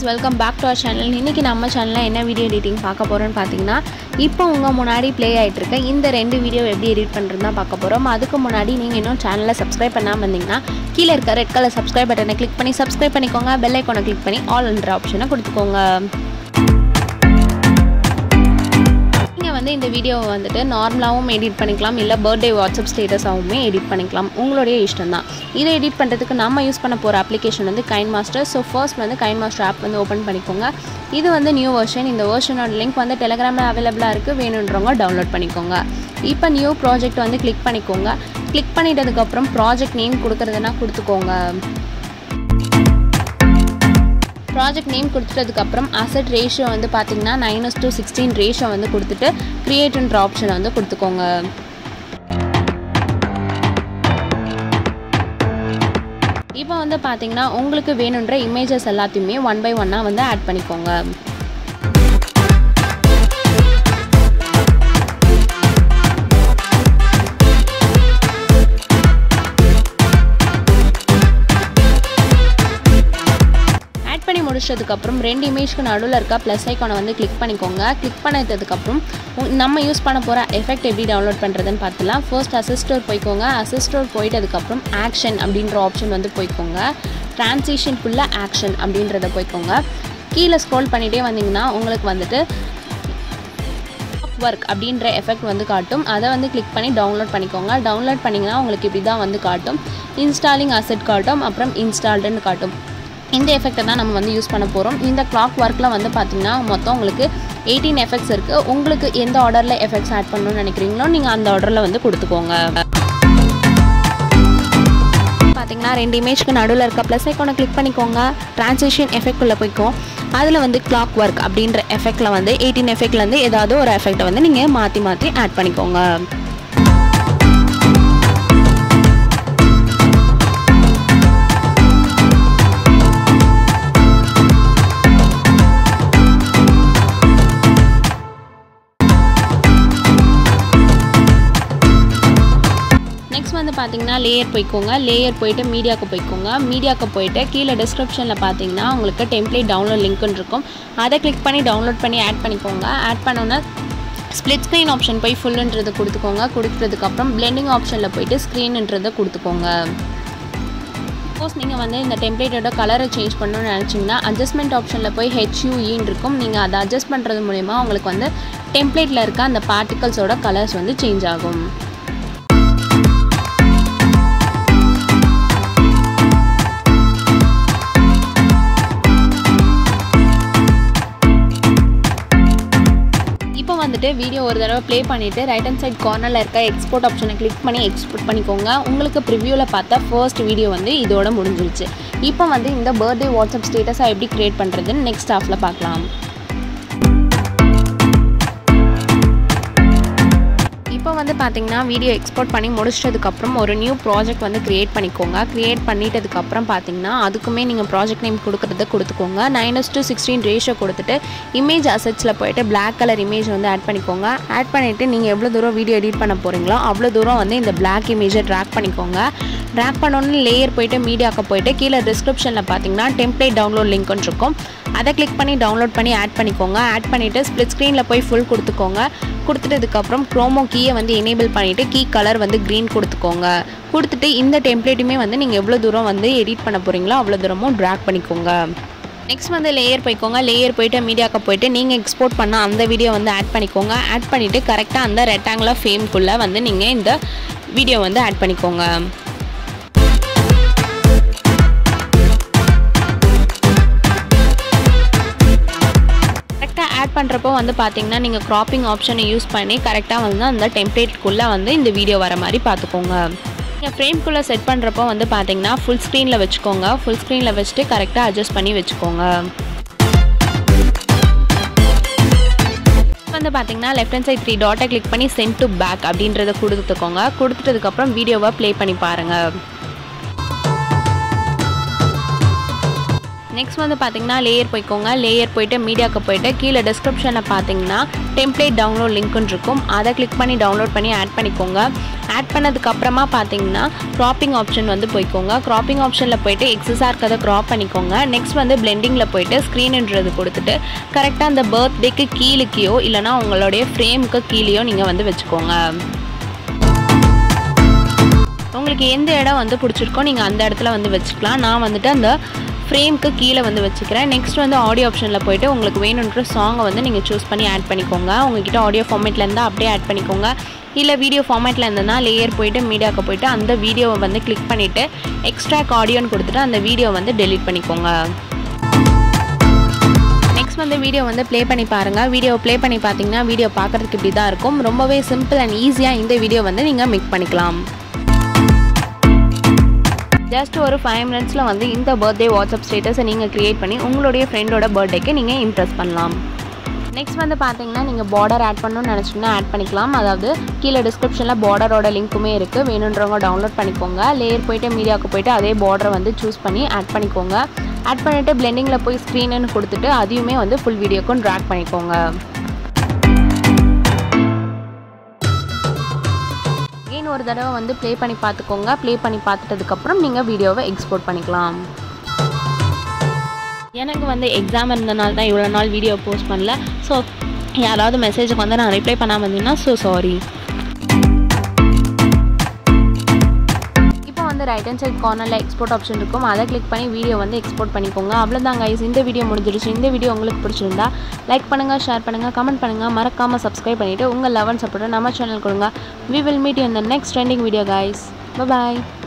welcome back to our channel இன்றைக்கி நம்ம சேனலில் என்ன வீடியோ எடிட்டிங் பார்க்க போகிறோன்னு பார்த்தீங்கன்னா இப்போ உங்கள் முன்னாடி ப்ளே ஆகிட்டு இருக்க இந்த ரெண்டு வீடியோ எப்படி எடிட் பண்ணுறது தான் பார்க்க போகிறோம் அதுக்கு முன்னாடி நீங்கள் இன்னும் சேனலை சப்ஸ்கிரைப் பண்ணாமல் இருந்தீங்கன்னா கீழே இருக்க ரெட் கலர் சப்ஸ்கிரைப் பட்டனை கிளிக் பண்ணி சப்ஸ்கிரைப் பண்ணிக்கோங்க பெல் ஐக்கானை கிளிக் பண்ணி ஆல்ன்ற ஆப்ஷனை கொடுத்துக்கோங்க நீங்கள் வந்து இந்த வீடியோவை வந்துட்டு நார்மலாகவும் எடிட் பண்ணிக்கலாம் இல்லை பர்த்டே வாட்ஸ்அப் ஸ்டேட்டஸாகவுமே எடிட் பண்ணிக்கலாம் உங்களுடைய இஷ்டம் தான் இதை எடிட் பண்ணுறதுக்கு நம்ம யூஸ் பண்ண போகிற அப்ளிகேஷன் வந்து கைன் மாஸ்டர் ஸோ ஃபர்ஸ்ட் வந்து கைன் மாஸ்டர் ஆப் வந்து ஓப்பன் பண்ணிக்கோங்க இது வந்து நியூ வெர்ஷன் இந்த வெர்ஷனோட லிங்க் வந்து டெலிகிராமில் அவைலபிளாக இருக்குது வேணுன்றவங்க டவுன்லோட் பண்ணிக்கோங்க இப்போ நியூ ப்ராஜெக்ட் வந்து கிளிக் பண்ணிக்கோங்க கிளிக் பண்ணிட்டதுக்கப்புறம் ப்ராஜெக்ட் நேம் கொடுக்குறதுனா கொடுத்துக்கோங்க ப்ராஜெக்ட் நேம் கொடுத்துட்டதுக்கப்புறம் அசட் ரேஷியோ வந்து பார்த்தீங்கன்னா நைனஸ் டு சிக்ஸ்டீன் ரேஷியோ வந்து கொடுத்துட்டு க்ரியேட்ன்ற ஆப்ஷனை வந்து கொடுத்துக்கோங்க இப்போ வந்து பார்த்தீங்கன்னா உங்களுக்கு வேணுன்ற இமேஜஸ் எல்லாத்தையுமே ஒன் பை ஒன்னாக வந்து ஆட் பண்ணிக்கோங்க ஆட் பண்ணி முடிச்சதுக்கப்புறம் ரெண்டு இமேஜ்க்கு நடுவில் இருக்க ப்ளஸ் ஐக்கானை வந்து கிளிக் பண்ணிக்கோங்க கிளிக் பண்ணதுக்கப்புறம் உ- நம்ம யூஸ் பண்ண போகிற எஃபெக்ட் எப்படி டவுன்லோட் பண்ணுறதுன்னு பார்த்துலாம் ஃபர்ஸ்ட் அசிஸ்டோர் போய்க்கோங்க அசிஸ்டோர் போயிட்டதுக்கப்புறம் ஆக்ஷன் அப்படின்ற ஆப்ஷன் வந்து போய்க்கோங்க ட்ரான்சிஷனுக்குள்ளே ஆக்ஷன் அப்படின்றத போய்க்கோங்க கீழே ஸ்க்ரோல் பண்ணிகிட்டே வந்தீங்கன்னா உங்களுக்கு வந்துட்டு ஒர்க் அப்படின்ற எஃபெக்ட் வந்து காட்டும் அதை வந்து கிளிக் பண்ணி டவுன்லோட் பண்ணிக்கோங்க டவுன்லோட் பண்ணிங்கன்னா உங்களுக்கு இப்படி தான் வந்து காட்டும் இன்ஸ்டாலிங் அசெட் காட்டும் அப்புறம் இன்ஸ்டால்டுன்னு காட்டும் இந்த எஃபெக்ட்டை தான் நம்ம வந்து யூஸ் பண்ண போகிறோம் இந்த கிளாக் ஒர்க்கில் வந்து பார்த்திங்கன்னா மொத்தம் உங்களுக்கு எயிட்டீன் எஃபெக்ட்ஸ் இருக்குது உங்களுக்கு எந்த ஆர்டரில் எஃபெக்ட்ஸ் ஆட் பண்ணணும்னு நினைக்கிறீங்களோ நீங்கள் அந்த ஆர்டரில் வந்து கொடுத்துக்கோங்க பார்த்தீங்கன்னா ரெண்டு இமேஜ்க்கு நடுவில் இருக்க ப்ளஸ் ஐக்கானை கிளிக் பண்ணிக்கோங்க ட்ரான்சிஷன் எஃபெக்ட் உள்ள போய்க்கும் அதில் வந்து கிளாக் ஒர்க் அப்படின்ற எஃபெக்ட்டில் வந்து எயிட்டீன் எஃபெக்ட்லேருந்து ஏதாவது ஒரு எஃபெக்ட்டை வந்து நீங்கள் மாற்றி மாற்றி ஆட் பண்ணிக்கோங்க நெக்ஸ்ட் வந்து பார்த்தீங்கன்னா லேயர் போய்க்கோங்க லேயர் போயிட்டு மீடியாவுக்கு போய்க்கோங்க மீடியாவுக்கு போயிட்டு கீழே டிஸ்கிரிப்ஷனில் பார்த்தீங்கன்னா உங்களுக்கு டெம்ப்ளேட் டவுன்லோட் லிங்க்னு இருக்கும் அதை கிளிக் பண்ணி டவுன்லோட் பண்ணி ஆட் பண்ணிக்கோங்க ஆட் பண்ணோன்னே ஸ்ப்ளிட் ஸ்க்ரீன் ஆப்ஷன் போய் ஃபுல்லுன்றதை கொடுத்துக்கோங்க கொடுத்ததுக்கப்புறம் பிளெண்டிங் ஆப்ஷனில் போயிட்டு ஸ்க்ரீன்ன்றதை கொடுத்துக்கோங்க சப்போஸ் நீங்கள் வந்து இந்த டெம்ப்ளேட்டோட கலரை சேஞ்ச் பண்ணணும்னு நினச்சிங்கன்னா அட்ஜஸ்ட்மெண்ட் ஆப்ஷனில் போய் ஹெச்யூஇன்னு இருக்கும் நீங்கள் அதை அட்ஜஸ்ட் பண்ணுறது மூலிமா உங்களுக்கு வந்து டெம்ப்ளேட்டில் இருக்க அந்த பார்ட்டிகல்ஸோட கலர்ஸ் வந்து சேஞ்ச் ஆகும் இப்போ வந்துட்டு வீடியோ ஒரு தடவை ப்ளே பண்ணிவிட்டு ரைட் ஹேண்ட் சைட் கார்னரில் இருக்க எக்ஸ்போர்ட் ஆப்ஷனை கிளிக் பண்ணி எக்ஸ்போர்ட் பண்ணிக்கோங்க உங்களுக்கு ப்ரிவ்யூவில் பார்த்தா ஃபர்ஸ்ட் வீடியோ வந்து இதோட முடிஞ்சிருச்சு இப்போ வந்து இந்த பர்த்டே வாட்ஸ்அப் ஸ்டேட்டஸாக எப்படி க்ரியேட் பண்ணுறதுன்னு நெக்ஸ்ட் ஹாஃபில் பார்க்கலாம் இப்போ வந்து பார்த்தீங்கன்னா வீடியோ எக்ஸ்போர்ட் பண்ணி முடிச்சதுக்கப்புறம் ஒரு நியூ ப்ராஜெக்ட் வந்து க்ரியேட் பண்ணிக்கோங்க க்ரியேட் பண்ணிட்டதுக்கப்புறம் பார்த்தீங்கன்னா அதுக்குமே நீங்கள் ப்ராஜெக்ட் நேம் கொடுக்குறத கொடுத்துக்கோங்க நைனஸ் டு சிக்ஸ்டீன் ரேஷியோ கொடுத்துட்டு இமேஜ் அசெட்ஸில் போயிட்டு Black கலர் இமேஜ் வந்து ஆட் பண்ணிக்கோங்க ஆட் பண்ணிவிட்டு நீங்கள் எவ்வளோ தூரம் வீடியோ எடிட் பண்ண போகிறீங்களோ அவ்வளோ தூரம் வந்து இந்த Black இமேஜை ட்ராக் பண்ணிக்கோங்க ட்ராக் பண்ணோன்னு லேயர் போயிட்டு மீடியாவுக்கு போயிட்டு கீழே டிஸ்கிரிப்ஷனில் பார்த்தீங்கன்னா டெம்ப்ளேட் டவுன்லோட் லிங்க்னு இருக்கும் அதை கிளிக் பண்ணி டவுன்லோட் பண்ணி ஆட் பண்ணிக்கோங்க ஆட் பண்ணிவிட்டு ஸ்ப்ளிட் ஸ்க்ரீனில் போய் ஃபுல் கொடுத்துக்கோங்க கொடுத்துட்டதுக்கப்புறம் க்ரோமோ கீயை வந்து எனேபிள் பண்ணிவிட்டு கீ கலர் வந்து க்ரீன் கொடுத்துக்கோங்க கொடுத்துட்டு இந்த டெம்ப்ளேட்டுமே வந்து நீங்கள் எவ்வளோ தூரம் வந்து எடிட் பண்ண போகிறீங்களோ அவ்வளோ தூரமும் ட்ராக் பண்ணிக்கோங்க நெக்ஸ்ட் வந்து லேயர் போய்க்கோங்க லேயர் போயிட்டு மீடியாவுக்கு போயிட்டு நீங்கள் எக்ஸ்போர்ட் பண்ண அந்த வீடியோ வந்து ஆட் பண்ணிக்கோங்க ஆட் பண்ணிவிட்டு கரெக்டாக அந்த ரெக்டாங்குலர் ஃபேம்குள்ளே வந்து நீங்கள் இந்த வீடியோ வந்து ஆட் பண்ணிக்கோங்க கரெக்டாக ஆட் பண்ணுறப்போ வந்து பார்த்தீங்கன்னா நீங்கள் க்ராப்பிங் ஆப்ஷனை யூஸ் பண்ணி கரெக்டாக வந்து அந்த டெம்ப்ளேட்குள்ளே வந்து இந்த வீடியோ வர மாதிரி பார்த்துக்கோங்க நீங்கள் ஃப்ரேம்குள்ளே செட் பண்ணுறப்போ வந்து பார்த்தீங்கன்னா ஃபுல் ஸ்க்ரீனில் வச்சுக்கோங்க ஃபுல் ஸ்க்ரீனில் வச்சுட்டு கரெக்டாக அட்ஜஸ்ட் பண்ணி வச்சுக்கோங்க வந்து பார்த்தீங்கன்னா லெஃப்ட் ஹேண்ட் சைட் த்ரீ டாட்டை கிளிக் பண்ணி சென்ட் டு பேக் அப்படின்றத கொடுத்துக்கோங்க கொடுத்துட்டதுக்கப்புறம் வீடியோவை ப்ளே பண்ணி பாருங்கள் நெக்ஸ்ட் வந்து பார்த்தீங்கன்னா லேயர் போய்க்கோங்க லேயர் போயிட்டு மீடியாவுக்கு போயிட்டு கீழே டிஸ்கிரிப்ஷனில் பார்த்தீங்கன்னா டெம்ப்ளேட் டவுன்லோட் லிங்க்னு இருக்கும் அதை கிளிக் பண்ணி டவுன்லோட் பண்ணி ஆட் பண்ணிக்கோங்க ஆட் பண்ணதுக்கப்புறமா பார்த்தீங்கன்னா க்ராப்பிங் ஆப்ஷன் வந்து போய்க்கோங்க க்ராப்பிங் ஆப்ஷனில் போயிட்டு எக்ஸஸாக இருக்கிறத க்ராப் பண்ணிக்கோங்க நெக்ஸ்ட் வந்து பிளெண்டிங்கில் போயிட்டு ஸ்க்ரீனுன்றது கொடுத்துட்டு கரெக்டாக அந்த பர்த்டேக்கு கீழுக்கையோ இல்லைனா உங்களுடைய ஃப்ரேமுக்கு கீழேயோ நீங்கள் வந்து வச்சுக்கோங்க உங்களுக்கு எந்த இடம் வந்து பிடிச்சிருக்கோ நீங்கள் அந்த இடத்துல வந்து வச்சுக்கலாம் நான் வந்துட்டு அந்த ஃப்ரேம்க்கு கீழே வந்து வச்சுக்கிறேன் நெக்ஸ்ட் வந்து ஆடியோ ஆப்ஷனில் போயிட்டு உங்களுக்கு வேணுன்ற சாங்கை வந்து நீங்கள் சூஸ் பண்ணி ஆட் பண்ணிக்கோங்க உங்ககிட்ட ஆடியோ ஃபார்மேட்டில் இருந்தால் அப்படியே ஆட் பண்ணிக்கோங்க இல்லை வீடியோ ஃபார்மேட்டில் இருந்ததுனா லேயர் போயிட்டு மீடியாவுக்கு போயிட்டு அந்த வீடியோவை வந்து கிளிக் பண்ணிவிட்டு எக்ஸ்ட்ராக் ஆடியோன்னு கொடுத்துட்டு அந்த வீடியோ வந்து டெலீட் பண்ணிக்கோங்க நெக்ஸ்ட் வந்து வீடியோ வந்து ப்ளே பண்ணி பாருங்கள் வீடியோ ப்ளே பண்ணி பார்த்தீங்கன்னா வீடியோ பார்க்குறதுக்கு இப்படி தான் இருக்கும் ரொம்பவே சிம்பிள் அண்ட் ஈஸியாக இந்த வீடியோ வந்து நீங்கள் மேக் பண்ணிக்கலாம் ஜஸ்ட் ஒரு ஃபைவ் மினிட்ஸில் வந்து இந்த பர்த்டே வாட்ஸ்அப் ஸ்டேட்டஸை நீங்கள் க்ரியேட் பண்ணி உங்களுடைய ஃப்ரெண்டோட பர்த்டேக்கு நீங்கள் இம்ப்ரெஸ் பண்ணலாம் நெக்ஸ்ட் வந்து பார்த்தீங்கன்னா நீங்கள் பார்டர் ஆட் பண்ணணும்னு நினச்சிங்கன்னா ஆட் பண்ணிக்கலாம் அதாவது கீழே டிஸ்கிரிப்ஷனில் பார்டரோட லிங்க்குமே இருக்குது வேணுன்றவங்க டவுன்லோட் பண்ணிக்கோங்க லேயர் போயிட்டு மீடியாவுக்கு போயிட்டு அதே பார்டரை வந்து சூஸ் பண்ணி ஆட் பண்ணிக்கோங்க ஆட் பண்ணிவிட்டு பிளெண்டிங்கில் போய் ஸ்க்ரீனுன்னு கொடுத்துட்டு அதையுமே வந்து ஃபுல் வீடியோக்கும் ட்ராக் பண்ணிக்கோங்க அகெயின் ஒரு தடவை வந்து ப்ளே பண்ணி பார்த்துக்கோங்க ப்ளே பண்ணி பார்த்துட்டதுக்கப்புறம் நீங்கள் வீடியோவை எக்ஸ்போர்ட் பண்ணிக்கலாம் எனக்கு வந்து எக்ஸாம் இருந்தனால தான் இவ்வளோ நாள் வீடியோ போஸ்ட் பண்ணல ஸோ யாராவது மெசேஜுக்கு வந்து நான் ரிப்ளை பண்ணாமல் இருந்தீங்கன்னா ஸோ சாரி இப்போ வந்து ரைட் ஹேண்ட் சைட் கார்னரில் எக்ஸ்போர்ட் ஆப்ஷன் இருக்கும் அதை கிளிக் பண்ணி வீடியோ வந்து எக்ஸ்போர்ட் பண்ணிக்கோங்க அவ்வளோதான் கைஸ் இந்த வீடியோ முடிஞ்சிருச்சு இந்த வீடியோ உங்களுக்கு பிடிச்சிருந்தா லைக் பண்ணுங்கள் ஷேர் பண்ணுங்கள் கமெண்ட் பண்ணுங்கள் மறக்காமல் சப்ஸ்கிரைப் பண்ணிவிட்டு உங்கள் லெவன் சப்போர்ட்டை நம்ம சேனல் கொடுங்க we will meet in the next trending video guys bye